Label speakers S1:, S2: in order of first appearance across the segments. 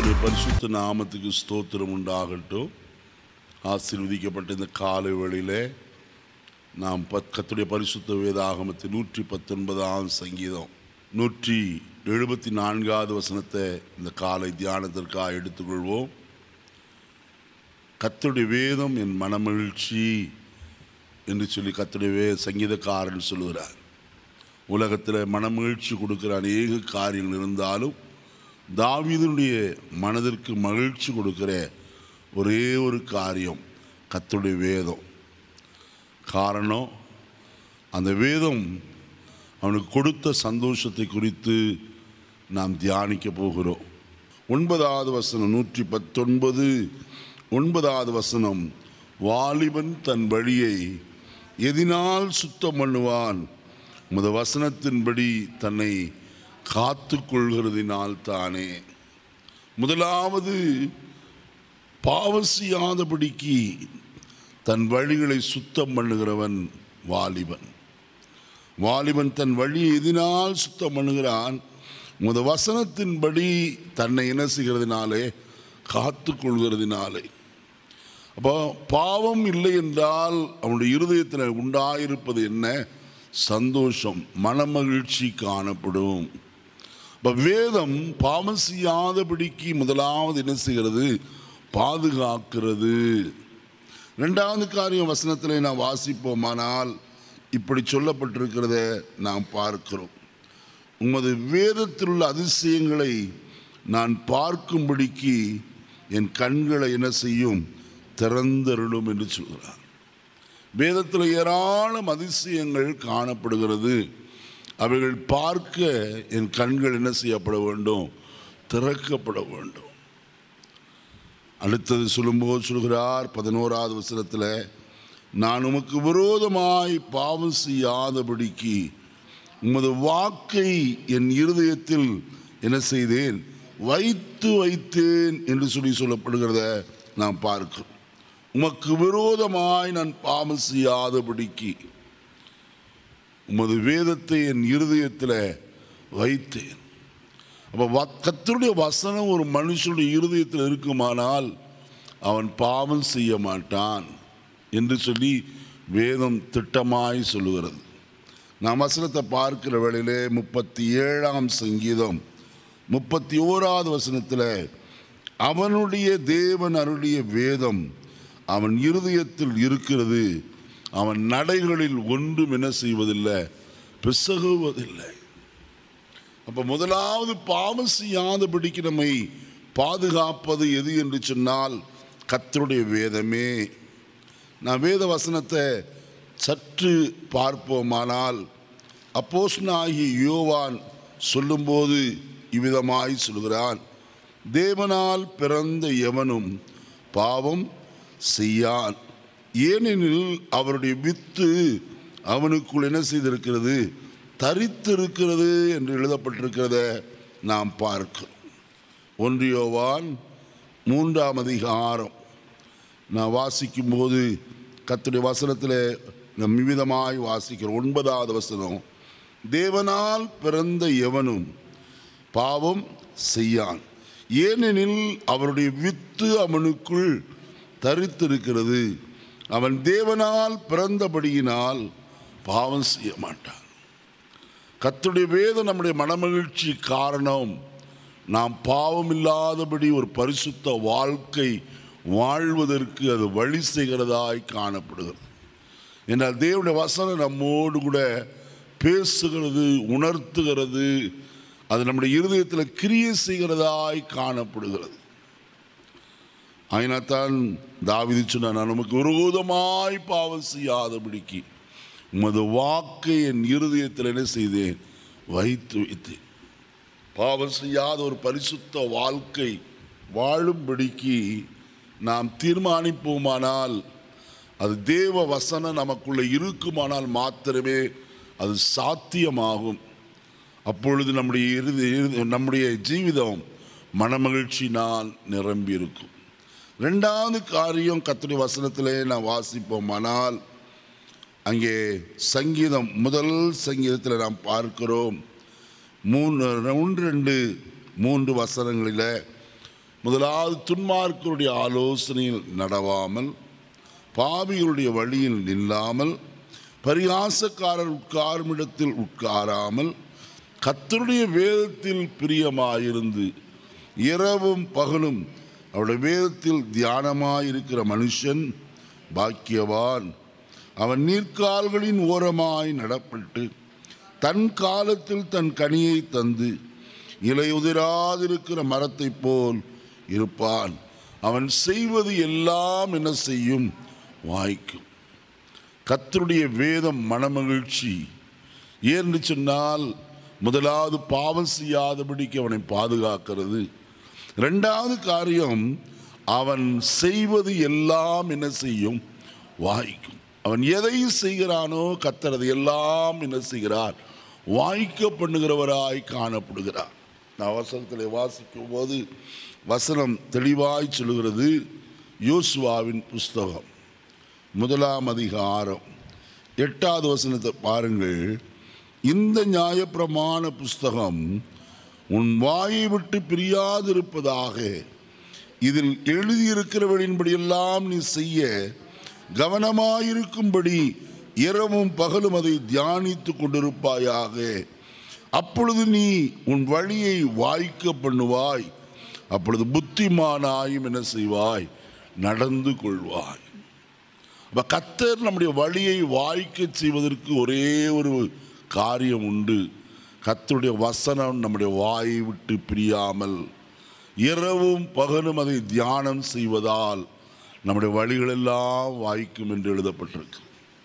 S1: கர்த்தருடைய பரிசுத்த நாமத்துக்கு ஸ்தோத்திரம் உண்டாகட்டும் ஆசீர்வதிக்கப்பட்ட இந்த காலை வேளையிலே நாம் பத் கர்த்தருடைய பரிசுத்த வேதாகமத்தின் நூற்றி பத்தொன்பதாம் சங்கீதம் நூற்றி எழுபத்தி நான்காவது வசனத்தை இந்த காலை தியானத்திற்காக எடுத்துக்கொள்வோம் கர்த்தருடைய வேதம் என் மனமகிழ்ச்சி என்று சொல்லி கர்த்தருடைய வே சங்கீதக்காரன் சொல்லுகிறார் உலகத்தில் மனமகிழ்ச்சி கொடுக்கிற அநேக காரியங்கள் இருந்தாலும் தாவீதனுடைய மனதிற்கு மகிழ்ச்சி கொடுக்கிற ஒரே ஒரு காரியம் கர்த்தருடைய வேதம் காரணம் அந்த வேதம் அவனுக்கு கொடுத்த சந்தோஷத்தை குறித்து நாம் தியானிக்க போகிறோம் ஒன்பதாவது வசனம் நூற்றி பத்தொன்பது ஒன்பதாவது வசனம் வாலிபன் தன் வழியை எதினால் சுத்தம் பண்ணுவான் முத வசனத்தின்படி தன்னை காத்து கொள்கிறதினால் தானே முதலாவது பாவம் செய்யாதபடிக்கு தன் வழிகளை சுத்தம் பண்ணுகிறவன் வாலிபன் வாலிபன் தன் வழியை எதினால் சுத்தம் பண்ணுகிறான் முத வசனத்தின்படி தன்னை என்ன செய்கிறதுனாலே காத்து கொள்கிறதுனாலே அப்போ பாவம் இல்லை என்றால் அவனுடைய இருதயத்தில் உண்டாயிருப்பது என்ன சந்தோஷம் மனமகிழ்ச்சி காணப்படும் இப்போ வேதம் பாவம் செய்யாதபடிக்கு முதலாவது என்ன செய்கிறது பாதுகாக்கிறது ரெண்டாவது காரியம் வசனத்தில் நாம் வாசிப்போமானால் இப்படி சொல்லப்பட்டிருக்கிறத நாம் பார்க்கிறோம் உமது வேதத்தில் உள்ள அதிசயங்களை நான் பார்க்கும்படிக்கு என் கண்களை என்ன செய்யும் திறந்தருளும் என்று சொல்கிறார் வேதத்தில் ஏராளம் அதிசயங்கள் காணப்படுகிறது அவைகள் பார்க்க என் கண்கள் என்ன செய்யப்பட வேண்டும் திறக்கப்பட வேண்டும் அடுத்தது சொல்லும்போது சொல்கிறார் பதினோராவது வசனத்தில் நான் உமக்கு விரோதமாய் பாவம் செய்யாதபடிக்கு உமது வாக்கை என் இருதயத்தில் என்ன செய்தேன் வைத்து வைத்தேன் என்று சொல்லி சொல்லப்படுகிறத நாம் பார்க்கிறோம் உமக்கு விரோதமாய் நான் பாவம் செய்யாதபடிக்கு உமது வேதத்தை என் இருதயத்தில் வைத்தேன் அப்போ கத்தருடைய வசனம் ஒரு மனுஷனுடைய இருதயத்தில் இருக்குமானால் அவன் பாவம் செய்ய மாட்டான் என்று சொல்லி வேதம் திட்டமாய் சொல்லுகிறது நாம் வசனத்தை பார்க்கிற வேளையிலே முப்பத்தி ஏழாம் சங்கீதம் முப்பத்தி ஓராவது வசனத்தில் அவனுடைய தேவன் அருளிய வேதம் அவன் இருதயத்தில் இருக்கிறது அவன் நடைகளில் ஒன்றும் என்ன செய்வதில்லை பிசகுவதில்லை அப்போ முதலாவது பாவம் செய்யாதபடிக்கு நம்மை பாதுகாப்பது எது என்று சொன்னால் கத்தருடைய வேதமே நான் வேத வசனத்தை சற்று பார்ப்போமானால் அப்போஸ்னாகிய யோவான் சொல்லும்போது இவ்விதமாய் சொல்கிறான் தேவனால் பிறந்த எவனும் பாவம் செய்யான் ஏனெனில் அவருடைய வித்து அவனுக்குள் என்ன செய்திருக்கிறது தரித்திருக்கிறது என்று எழுதப்பட்டிருக்கிறத நாம் பார்க்கிறோம் ஒன்றியோவான் மூன்றாம் அதிகாரம் நான் வாசிக்கும்போது கத்துடைய வசனத்தில் நம் விவிதமாய் வாசிக்கிறோம் ஒன்பதாவது வசனம் தேவனால் பிறந்த எவனும் பாவம் செய்யான் ஏனெனில் அவருடைய வித்து அவனுக்குள் தரித்திருக்கிறது அவன் தேவனால் பிறந்தபடியினால் பாவம் செய்ய மாட்டான் கத்துடைய வேதம் நம்முடைய மனமகிழ்ச்சி காரணம் நாம் பாவம் இல்லாதபடி ஒரு பரிசுத்த வாழ்க்கை வாழ்வதற்கு அது வழி செய்கிறதாய் காணப்படுகிறது என்றால் தேவனுடைய வசனம் நம்மோடு கூட பேசுகிறது உணர்த்துகிறது அது நம்முடைய இருதயத்தில் கிரியை செய்கிறதாய் காணப்படுகிறது ஆயினாத்தான் தாவிதி சொன்ன நான் நமக்கு விரோதமாய் பாவம் செய்யாதபடிக்கு உமது வாக்கை என் இருதயத்தில் என்ன செய்தேன் வைத்து வைத்தேன் பாவம் செய்யாத ஒரு பரிசுத்த வாழ்க்கை வாழும்படிக்கு நாம் தீர்மானிப்போமானால் அது தேவ வசனம் நமக்குள்ள இருக்குமானால் மாத்திரமே அது சாத்தியமாகும் அப்பொழுது நம்முடைய இறுதி இறுதி- நம்முடைய ஜீவிதம் மனமகிழ்ச்சினால் நிரம்பி இருக்கும் ரெண்டாவது காரியம் கத்துடைய வசனத்திலே நான் வாசிப்போமானால் அங்கே சங்கீதம் முதல் சங்கீதத்தில் நாம் பார்க்கிறோம் மூன்று ஒன்று ரெண்டு மூன்று வசனங்களில் முதலாவது துன்மார்க்கருடைய ஆலோசனையில் நடவாமல் பாவிகளுடைய வழியில் நில்லாமல் பரிகாசக்காரர் உட்காரும் இடத்தில் உட்காராமல் கத்தருடைய வேதத்தில் பிரியமாயிருந்து இரவும் பகலும் அவருடைய வேதத்தில் தியானமாயிருக்கிற மனுஷன் பாக்கியவான் அவன் நீர்க்கால்களின் ஓரமாய் நடப்பட்டு தன் காலத்தில் தன் கனியை தந்து இலையுதிராதிருக்கிற மரத்தைப் போல் இருப்பான் அவன் செய்வது எல்லாம் என்ன செய்யும் வாய்க்கும் கத்தருடைய வேதம் மனமகிழ்ச்சி ஏன்னு சொன்னால் முதலாவது பாவம் செய்யாதபடிக்கு அவனை பாதுகாக்கிறது ரெண்டாவது காரியம் அவன் செய்வது எல்லாம் என்ன செய்யும் வாய்க்கும் அவன் எதை செய்கிறானோ கத்தர் அதை எல்லாம் என்ன செய்கிறார் வாய்க்க பண்ணுகிறவராய் காணப்படுகிறார் நான் வசனத்தில் வாசிக்கும் போது வசனம் தெளிவாய் சொல்லுகிறது யோசுவாவின் புஸ்தகம் முதலாம் அதிகாரம் எட்டாவது வசனத்தை பாருங்கள் இந்த நியாயப்பிரமாண புஸ்தகம் உன் வாயை விட்டு பிரியாதிருப்பதாக இதில் எழுதியிருக்கிறவழின்படியெல்லாம் நீ செய்ய கவனமாயிருக்கும்படி இரவும் பகலும் அதை தியானித்து கொண்டிருப்பாயாக அப்பொழுது நீ உன் வழியை வாய்க்க பண்ணுவாய் அப்பொழுது புத்திமானாயும் என்ன செய்வாய் நடந்து கொள்வாய் அப்ப கத்தர் நம்முடைய வழியை வாய்க்க செய்வதற்கு ஒரே ஒரு காரியம் உண்டு கத்தருடைய வசனம் நம்முடைய வாயை விட்டு பிரியாமல் இரவும் பகலும் அதை தியானம் செய்வதால் நம்முடைய வழிகளெல்லாம் வாய்க்கும் என்று எழுதப்பட்டிருக்கு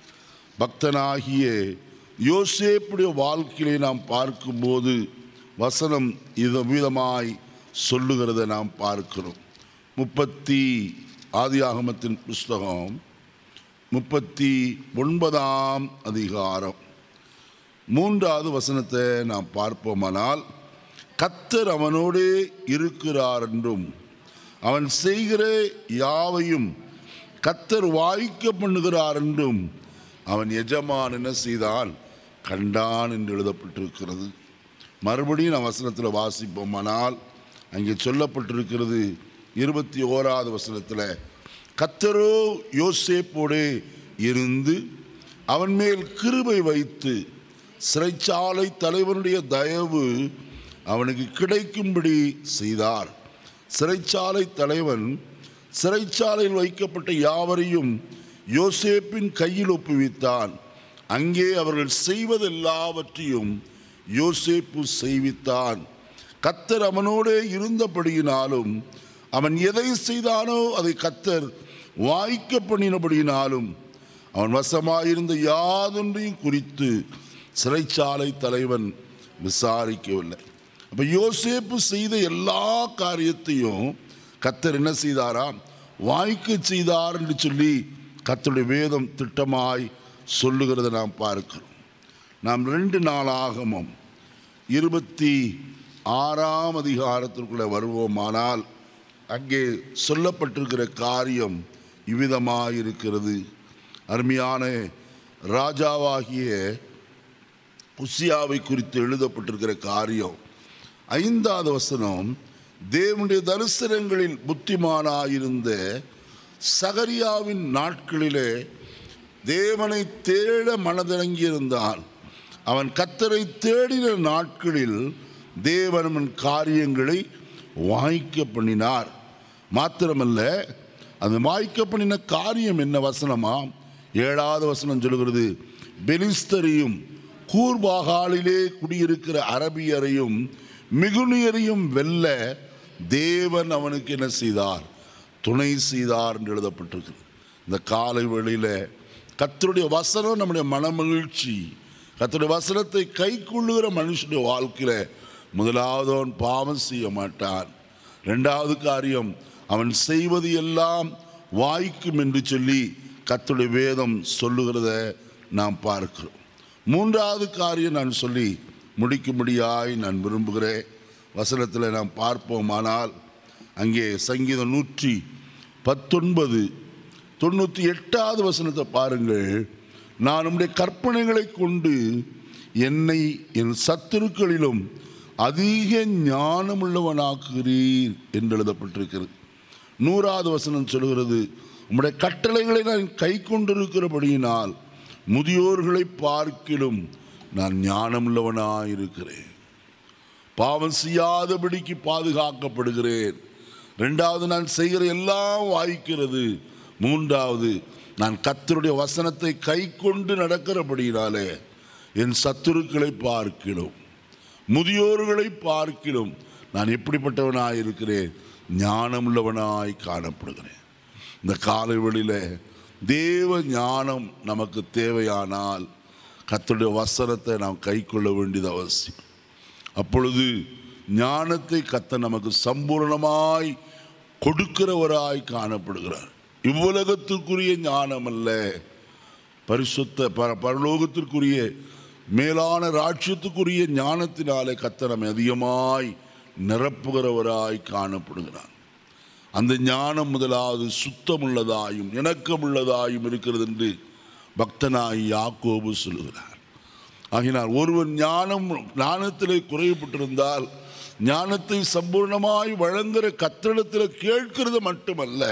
S1: பக்தனாகிய யோசேப்புடைய வாழ்க்கையை நாம் பார்க்கும்போது வசனம் இது விதமாய் சொல்லுகிறதை நாம் பார்க்கிறோம் முப்பத்தி ஆதியாகமத்தின் புஸ்தகம் முப்பத்தி ஒன்பதாம் அதிகாரம் மூன்றாவது வசனத்தை நாம் பார்ப்போமானால் கத்தர் அவனோடே இருக்கிறார் என்றும் அவன் செய்கிற யாவையும் கத்தர் வாய்க்க பண்ணுகிறார் என்றும் அவன் எஜமான் என்ன செய்தான் கண்டான் என்று எழுதப்பட்டிருக்கிறது மறுபடியும் நான் வசனத்தில் வாசிப்போமானால் அங்கே சொல்லப்பட்டிருக்கிறது இருபத்தி ஓராவது வசனத்தில் கத்தரோ யோசேப்போடே இருந்து அவன் மேல் கிருபை வைத்து சிறைச்சாலை தலைவனுடைய தயவு அவனுக்கு கிடைக்கும்படி செய்தார் சிறைச்சாலை தலைவன் சிறைச்சாலையில் வைக்கப்பட்ட யாவரையும் யோசேப்பின் கையில் ஒப்புவித்தான் அங்கே அவர்கள் செய்வதெல்லாவற்றையும் யோசேப்பு செய்வித்தான் கத்தர் அவனோடே இருந்தபடியினாலும் அவன் எதை செய்தானோ அதை கத்தர் வாய்க்க பண்ணினபடியினாலும் அவன் வசமாயிருந்த யாதொன்றையும் குறித்து சிறைச்சாலை தலைவன் விசாரிக்கவில்லை அப்ப யோசேப்பு செய்த எல்லா காரியத்தையும் கத்தர் என்ன செய்தாராம் வாய்க்க செய்தார் என்று சொல்லி கத்தருடைய வேதம் திட்டமாய் சொல்லுகிறதை நாம் பார்க்கிறோம் நாம் ரெண்டு நாளாகமும் இருபத்தி ஆறாம் அதிகாரத்திற்குள்ளே வருவோமானால் அங்கே சொல்லப்பட்டிருக்கிற காரியம் இவ்விதமாக இருக்கிறது அருமையான ராஜாவாகிய உசியாவை குறித்து எழுதப்பட்டிருக்கிற காரியம் ஐந்தாவது வசனம் தேவனுடைய தரிசனங்களில் புத்திமானாயிருந்த சகரியாவின் நாட்களிலே தேவனை தேட மனதிறங்கியிருந்தான் அவன் கத்தரை தேடின நாட்களில் தேவன் அவன் காரியங்களை வாய்க்க பண்ணினார் மாத்திரமல்ல அந்த வாய்க்க பண்ணின காரியம் என்ன வசனமாம் ஏழாவது வசனம் சொல்லுகிறது பெலிஸ்தரையும் கூர்பாகாலிலே குடியிருக்கிற அரபியரையும் மிகுனியரையும் வெல்ல தேவன் அவனுக்கு என்ன செய்தார் துணை செய்தார் என்று எழுதப்பட்டிருக்கு இந்த காலை வேளையில் கத்தருடைய வசனம் நம்முடைய மனமகிழ்ச்சி கத்தருடைய வசனத்தை கை கொள்ளுகிற மனுஷனுடைய வாழ்க்கையில் முதலாவது அவன் பாவம் செய்ய மாட்டான் ரெண்டாவது காரியம் அவன் செய்வது எல்லாம் வாய்க்கும் என்று சொல்லி கத்தருடைய வேதம் சொல்லுகிறத நாம் பார்க்கிறோம் மூன்றாவது காரியம் நான் சொல்லி முடிக்கும்படியாய் நான் விரும்புகிறேன் வசனத்தில் நாம் பார்ப்போமானால் அங்கே சங்கீதம் நூற்றி பத்தொன்பது தொண்ணூற்றி எட்டாவது வசனத்தை பாருங்கள் நான் உம்முடைய கற்பனைகளை கொண்டு என்னை என் சத்துருக்களிலும் அதிக ஞானமுள்ளவனாக்குகிறீர் என்று எழுதப்பட்டிருக்கிறது நூறாவது வசனம் சொல்கிறது உம்முடைய கட்டளைகளை நான் கை கொண்டிருக்கிறபடியினால் முதியோர்களை பார்க்கிலும் நான் ஞானமுள்ளவனாயிருக்கிறேன் பாவம் செய்யாதபடிக்கு பாதுகாக்கப்படுகிறேன் ரெண்டாவது நான் செய்கிற எல்லாம் வாய்க்கிறது மூன்றாவது நான் கத்தருடைய வசனத்தை கை கொண்டு நடக்கிறபடியினாலே என் சத்துருக்களை பார்க்கிலும் முதியோர்களை பார்க்கிலும் நான் எப்படிப்பட்டவனாய் இருக்கிறேன் ஞானமுள்ளவனாய் காணப்படுகிறேன் இந்த காலை வெளியில தேவ ஞானம் நமக்கு தேவையானால் கர்த்தருடைய வசனத்தை நாம் கை கொள்ள வேண்டியது அவசியம் அப்பொழுது ஞானத்தை கத்த நமக்கு சம்பூர்ணமாய் கொடுக்கிறவராய் காணப்படுகிறார் இவ்வுலகத்திற்குரிய ஞானம் அல்ல பரிசுத்த பர பரலோகத்திற்குரிய மேலான ராட்சியத்துக்குரிய ஞானத்தினாலே கத்த நம்மை அதிகமாய் நிரப்புகிறவராய் காணப்படுகிறார் அந்த ஞானம் முதலாவது சுத்தமுள்ளதாயும் இணக்கமுள்ளதாயும் இருக்கிறது என்று பக்தனாய் யாக்கோபு சொல்லுகிறார் ஆகினால் ஒருவன் ஞானம் ஞானத்திலே குறைவுபட்டிருந்தால் ஞானத்தை சம்பூர்ணமாய் வழங்குகிற கத்திரிடத்தில் கேட்கிறது மட்டுமல்ல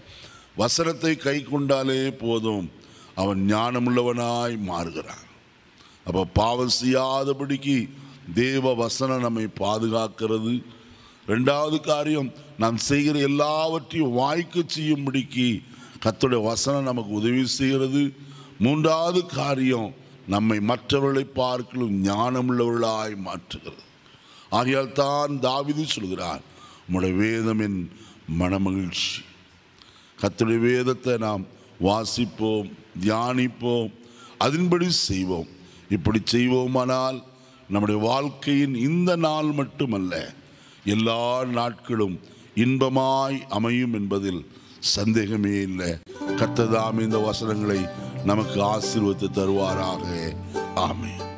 S1: வசனத்தை கை கொண்டாலே போதும் அவன் ஞானமுள்ளவனாய் மாறுகிறான் அப்போ பாவம் செய்யாதபடிக்கு தேவ வசனம் நம்மை பாதுகாக்கிறது ரெண்டாவது காரியம் நாம் செய்கிற எல்லாவற்றையும் வாய்க்க செய்யும்படிக்கு கர்த்தருடைய வசனம் நமக்கு உதவி செய்கிறது மூன்றாவது காரியம் நம்மை மற்றவர்களை பார்க்கலும் ஞானமுள்ளவர்களாய் மாற்றுகிறது ஆகையால் தான் தாவிது சொல்கிறார் உம்முடைய வேதம் என் மனமகிழ்ச்சி கர்த்தருடைய வேதத்தை நாம் வாசிப்போம் தியானிப்போம் அதன்படி செய்வோம் இப்படி செய்வோமானால் நம்முடைய வாழ்க்கையின் இந்த நாள் மட்டுமல்ல எல்லா நாட்களும் இன்பமாய் அமையும் என்பதில் சந்தேகமே இல்லை கர்த்ததாம் இந்த வசனங்களை நமக்கு ஆசீர்வத்து தருவாராக ஆமென்